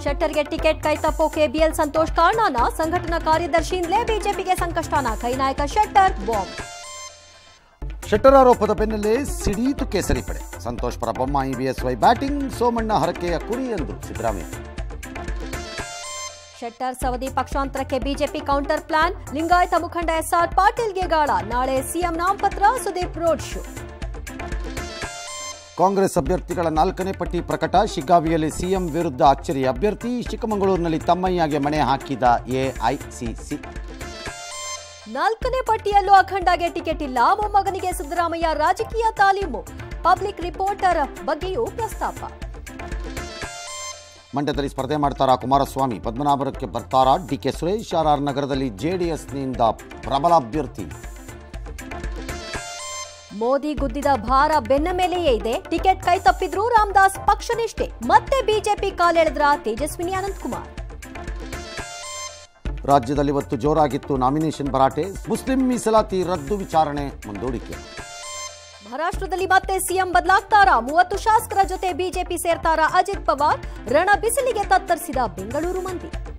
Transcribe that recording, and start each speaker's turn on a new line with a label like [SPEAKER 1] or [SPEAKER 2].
[SPEAKER 1] ಶೆಟ್ಟರ್ಗೆ ticket ಕೈತಪ್ಪೋ KBL Santosh ಕಾರಣನ ಸಂಘಟನಾ ಕಾರ್ಯದರ್ಶಿಯಿಂದಲೇ ಬಿಜೆಪಿಗೆ ಸಂಕಷ್ಟನ ಕೈನಾಯಕ ಶೆಟ್ಟರ್ ಬಾಂಬ್
[SPEAKER 2] ಶೆಟ್ಟರ್ ಆರೋಪದ ಬೆನ್ನಲ್ಲೇ ಸಿಡೀತು ಕೇಸರಿ ಪಡೆ ಸಂತೋಷ್ ಪರ ಬೊಮ್ಮಾಯಿ ಬಿಎಸ್ವೈ ಬ್ಯಾಟಿಂಗ್ ಸೋಮಣ್ಣ ಹರಕೆಯ ಕುರಿ ಎಂದು ಸಿದ್ದರಾಮಯ್ಯ
[SPEAKER 1] ಶೆಟ್ಟರ್ ಸವದಿ ಪಕ್ಷಾಂತರಕ್ಕೆ ಬಿಜೆಪಿ ಕೌಂಟರ್ ಪ್ಲಾನ್ ಲಿಂಗಾಯತ ಮುಖಂಡ ಎಸ್ಆರ್ ಪಾಟೀಲ್ಗೆ ಗಾಳ ನಾಳೆ ಸಿಎಂ ನಾಮಪತ್ರ ಸುದೀಪ್ ರೋಡ್ ಶೋ
[SPEAKER 2] ಕಾಂಗ್ರೆಸ್ ಅಭ್ಯರ್ಥಿಗಳ ನಾಲ್ಕನೇ ಪಟ್ಟಿ ಪ್ರಕಟ ಶಿಗ್ಗಾವಿಯಲ್ಲಿ ಸಿಎಂ ವಿರುದ್ಧ ಅಚ್ಚರಿ ಅಭ್ಯರ್ಥಿ ಚಿಕ್ಕಮಗಳೂರಿನಲ್ಲಿ ತಮ್ಮಯ್ಯಗೆ ಮಣೆ ಹಾಕಿದ ಎಐಸಿಸಿ
[SPEAKER 1] ನಾಲ್ಕನೇ ಪಟ್ಟಿಯಲ್ಲೂ ಅಖಂಡಗೆ ಟಿಕೆಟ್ ಇಲ್ಲ ಮೊಮ್ಮಗನಿಗೆ ಸಿದ್ದರಾಮಯ್ಯ ರಾಜಕೀಯ ತಾಲೀಮು ಪಬ್ಲಿಕ್ ರಿಪೋರ್ಟರ್ ಬಗ್ಗೆಯೂ ಪ್ರಸ್ತಾಪ
[SPEAKER 2] ಮಂಡ್ಯದಲ್ಲಿ ಸ್ಪರ್ಧೆ ಮಾಡ್ತಾರಾ ಕುಮಾರಸ್ವಾಮಿ ಪದ್ಮನಾಭರಕ್ಕೆ ಬರ್ತಾರಾ ಡಿಕೆ ಸುರೇಶ್ ಆರ್ ಆರ್ ನಗರದಲ್ಲಿ ಜೆಡಿಎಸ್ನಿಂದ ಪ್ರಬಲ ಅಭ್ಯರ್ಥಿ
[SPEAKER 1] ಮೋದಿ ಗುದ್ದಿದ ಭಾರ ಬೆನ್ನ ಮೇಲೆಯೇ ಇದೆ ಟಿಕೆಟ್ ಕೈ ತಪ್ಪಿದ್ರು ರಾಮದಾಸ್ ಪಕ್ಷನಿಷ್ಠೆ ಮತ್ತೆ ಬಿಜೆಪಿ ಕಾಲೆಳೆದ್ರ ತೇಜಸ್ವಿನಿ ಅನಂತಕುಮಾರ್
[SPEAKER 2] ರಾಜ್ಯದಲ್ಲಿ ಇವತ್ತು ಜೋರಾಗಿತ್ತು ನಾಮಿನೇಷನ್ ಭರಾಟೆ ಮುಸ್ಲಿಂ ಮೀಸಲಾತಿ ರದ್ದು ವಿಚಾರಣೆ ಮುಂದೂಡಿಕೆ
[SPEAKER 1] ಮಹಾರಾಷ್ಟ್ರದಲ್ಲಿ ಮತ್ತೆ ಸಿಎಂ ಬದಲಾಗ್ತಾರಾ ಮೂವತ್ತು ಶಾಸಕರ ಜೊತೆ ಬಿಜೆಪಿ ಸೇರ್ತಾರಾ ಅಜಿತ್ ಪವಾರ್ ರಣ ಬಿಸಿಲಿಗೆ ತತ್ತರಿಸಿದ ಬೆಂಗಳೂರು ಮಂದಿ